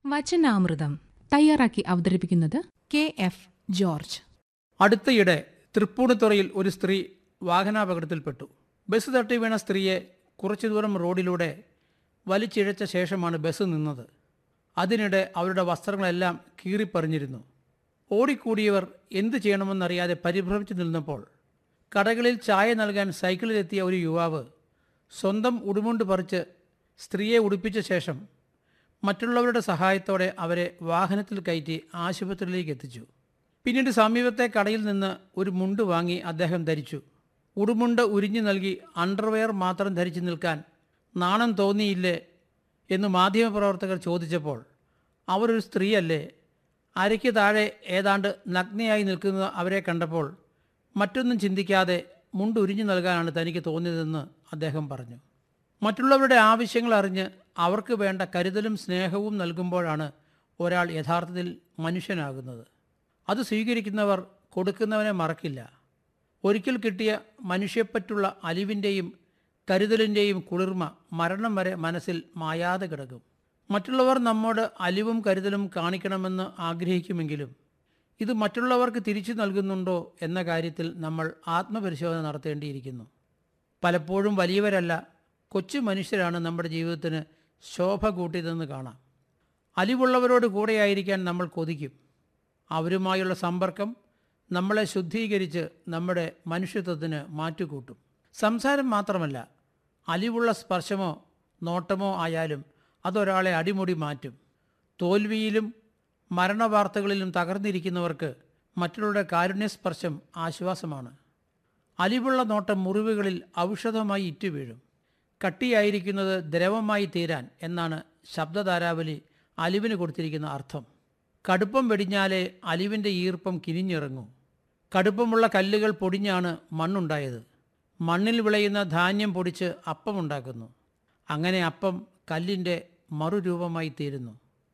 വചനാമൃതം തയ്യാറാക്കി അവതരിപ്പിക്കുന്നത് K F George അടുത്തയിടെ തൃപ്പൂണിത്തുറയിൽ ഒരു സ്ത്രീ വാഹനാപകടത്തിൽപ്പെട്ടു ബസ് തട്ടി വീണ സ്ത്രീയെ കുറച്ചു ദൂരം റോഡിലൂടെ വലിച്ചിഴച്ച ശേഷമാണ് ബസ് നിന്നത് അതിനിടെ അവരുടെ വസ്ത്രങ്ങളെല്ലാം കീറിപ്പറിഞ്ഞിരുന്നു ഓടിക്കൂടിയവർ എന്തു ചെയ്യണമെന്നറിയാതെ പരിഭ്രമിച്ചു നിന്നപ്പോൾ കടകളിൽ ചായ നൽകാൻ സൈക്കിളിലെത്തിയ ഒരു യുവാവ് സ്വന്തം ഉടുമുണ്ട് പറിച്ച് സ്ത്രീയെ ഉടുപ്പിച്ച ശേഷം മറ്റുള്ളവരുടെ സഹായത്തോടെ അവരെ വാഹനത്തിൽ കയറ്റി ആശുപത്രിയിലേക്ക് എത്തിച്ചു പിന്നീട് സമീപത്തെ കടയിൽ നിന്ന് ഒരു മുണ്ട് വാങ്ങി അദ്ദേഹം ധരിച്ചു ഉടുമുണ്ട് ഉരിഞ്ഞു നൽകി അണ്ടർവെയർ മാത്രം ധരിച്ചു നിൽക്കാൻ നാണം തോന്നിയില്ലേ എന്ന് മാധ്യമപ്രവർത്തകർ ചോദിച്ചപ്പോൾ അവരൊരു സ്ത്രീയല്ലേ അരയ്ക്ക് താഴെ ഏതാണ്ട് നഗ്നയായി നിൽക്കുന്നത് അവരെ കണ്ടപ്പോൾ മറ്റൊന്നും ചിന്തിക്കാതെ മുണ്ട് ഉരിഞ്ഞു നൽകാനാണ് തനിക്ക് തോന്നിയതെന്ന് അദ്ദേഹം പറഞ്ഞു മറ്റുള്ളവരുടെ ആവശ്യങ്ങൾ അറിഞ്ഞ് അവർക്ക് വേണ്ട കരുതലും സ്നേഹവും നൽകുമ്പോഴാണ് ഒരാൾ യഥാർത്ഥത്തിൽ മനുഷ്യനാകുന്നത് അത് സ്വീകരിക്കുന്നവർ കൊടുക്കുന്നവനെ മറക്കില്ല ഒരിക്കൽ കിട്ടിയ മനുഷ്യപ്പറ്റുള്ള അലിവിൻ്റെയും കരുതലിൻ്റെയും കുളിർമ മരണം വരെ മനസ്സിൽ മായാതെ കിടക്കും മറ്റുള്ളവർ നമ്മോട് അലിവും കരുതലും കാണിക്കണമെന്ന് ആഗ്രഹിക്കുമെങ്കിലും ഇത് മറ്റുള്ളവർക്ക് തിരിച്ചു നൽകുന്നുണ്ടോ എന്ന കാര്യത്തിൽ നമ്മൾ ആത്മപരിശോധന നടത്തേണ്ടിയിരിക്കുന്നു പലപ്പോഴും വലിയവരല്ല കൊച്ചു മനുഷ്യരാണ് നമ്മുടെ ജീവിതത്തിന് ശോഭ കൂട്ടിയതെന്ന് കാണാം അലിവുള്ളവരോട് കൂടെയായിരിക്കാൻ നമ്മൾ കൊതിക്കും അവരുമായുള്ള സമ്പർക്കം നമ്മളെ ശുദ്ധീകരിച്ച് നമ്മുടെ മനുഷ്യത്വത്തിന് മാറ്റുകൂട്ടും സംസാരം മാത്രമല്ല അലിവുള്ള സ്പർശമോ നോട്ടമോ ആയാലും അതൊരാളെ അടിമുടി മാറ്റും തോൽവിയിലും മരണവാർത്തകളിലും തകർന്നിരിക്കുന്നവർക്ക് മറ്റുള്ളവരുടെ കാരുണ്യസ്പർശം ആശ്വാസമാണ് അലിവുള്ള നോട്ടം മുറിവുകളിൽ ഔഷധമായി ഇറ്റുവീഴും കട്ടിയായിരിക്കുന്നത് ദ്രവമായി തീരാൻ എന്നാണ് ശബ്ദധാരാവലി അലിവിന് കൊടുത്തിരിക്കുന്ന അർത്ഥം കടുപ്പം വെടിഞ്ഞാലേ അലിവിൻ്റെ ഈർപ്പം കിനിഞ്ഞിറങ്ങൂ കടുപ്പമുള്ള കല്ലുകൾ പൊടിഞ്ഞാണ് മണ്ണുണ്ടായത് മണ്ണിൽ വിളയുന്ന ധാന്യം പൊടിച്ച് അപ്പമുണ്ടാക്കുന്നു അങ്ങനെ അപ്പം കല്ലിൻ്റെ മറുരൂപമായി തീരുന്നു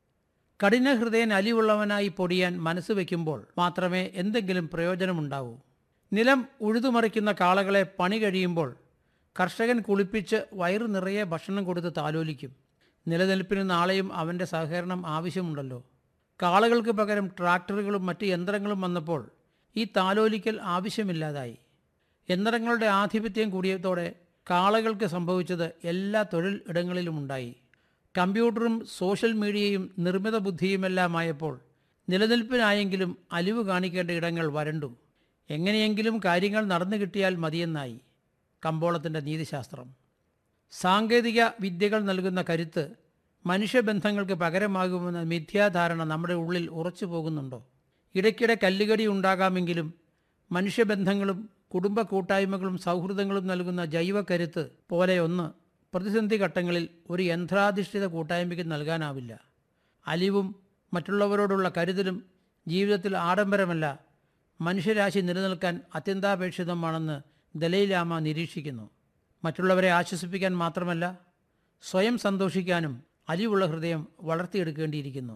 കഠിന ഹൃദയൻ അലിവുള്ളവനായി പൊടിയാൻ മനസ്സ് വയ്ക്കുമ്പോൾ മാത്രമേ എന്തെങ്കിലും പ്രയോജനമുണ്ടാവൂ നിലം ഉഴുതുമറിക്കുന്ന കാളകളെ പണി കഴിയുമ്പോൾ കർഷകൻ കുളിപ്പിച്ച് വയറു നിറയെ ഭക്ഷണം കൊടുത്ത് താലോലിക്കും നിലനിൽപ്പിന് നാളെയും അവൻ്റെ സഹകരണം ആവശ്യമുണ്ടല്ലോ കാളകൾക്ക് പകരം ട്രാക്ടറുകളും മറ്റ് യന്ത്രങ്ങളും വന്നപ്പോൾ ഈ താലോലിക്കൽ ആവശ്യമില്ലാതായി യന്ത്രങ്ങളുടെ ആധിപത്യം കൂടിയതോടെ കാളകൾക്ക് സംഭവിച്ചത് എല്ലാ തൊഴിൽ ഇടങ്ങളിലുമുണ്ടായി കമ്പ്യൂട്ടറും സോഷ്യൽ മീഡിയയും നിർമ്മിത ബുദ്ധിയുമെല്ലാമായപ്പോൾ നിലനിൽപ്പിനായെങ്കിലും അലിവ് കാണിക്കേണ്ട ഇടങ്ങൾ വരണ്ടു എങ്ങനെയെങ്കിലും കാര്യങ്ങൾ നടന്നു കിട്ടിയാൽ മതിയെന്നായി കമ്പോളത്തിൻ്റെ നീതിശാസ്ത്രം സാങ്കേതിക വിദ്യകൾ നൽകുന്ന കരുത്ത് മനുഷ്യബന്ധങ്ങൾക്ക് പകരമാകുമെന്ന മിഥ്യാധാരണ നമ്മുടെ ഉള്ളിൽ ഉറച്ചു പോകുന്നുണ്ടോ ഇടയ്ക്കിടെ കല്ലുകടി ഉണ്ടാകാമെങ്കിലും മനുഷ്യബന്ധങ്ങളും കുടുംബ കൂട്ടായ്മകളും സൗഹൃദങ്ങളും നൽകുന്ന ജൈവ കരുത്ത് പോലെ ഒന്ന് പ്രതിസന്ധി ഘട്ടങ്ങളിൽ ഒരു യന്ത്രാധിഷ്ഠിത കൂട്ടായ്മയ്ക്ക് നൽകാനാവില്ല അലിവും മറ്റുള്ളവരോടുള്ള കരുതലും ജീവിതത്തിൽ ആഡംബരമല്ല മനുഷ്യരാശി നിലനിൽക്കാൻ അത്യന്താപേക്ഷിതമാണെന്ന് ദലൈലാമ നിരീക്ഷിക്കുന്നു മറ്റുള്ളവരെ ആശ്വസിപ്പിക്കാൻ മാത്രമല്ല സ്വയം സന്തോഷിക്കാനും അലിവുള്ള ഹൃദയം വളർത്തിയെടുക്കേണ്ടിയിരിക്കുന്നു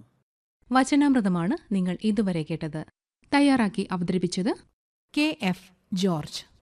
വചനാമൃതമാണ് നിങ്ങൾ ഇതുവരെ കേട്ടത് തയ്യാറാക്കി അവതരിപ്പിച്ചത് കെ എഫ് ജോർജ്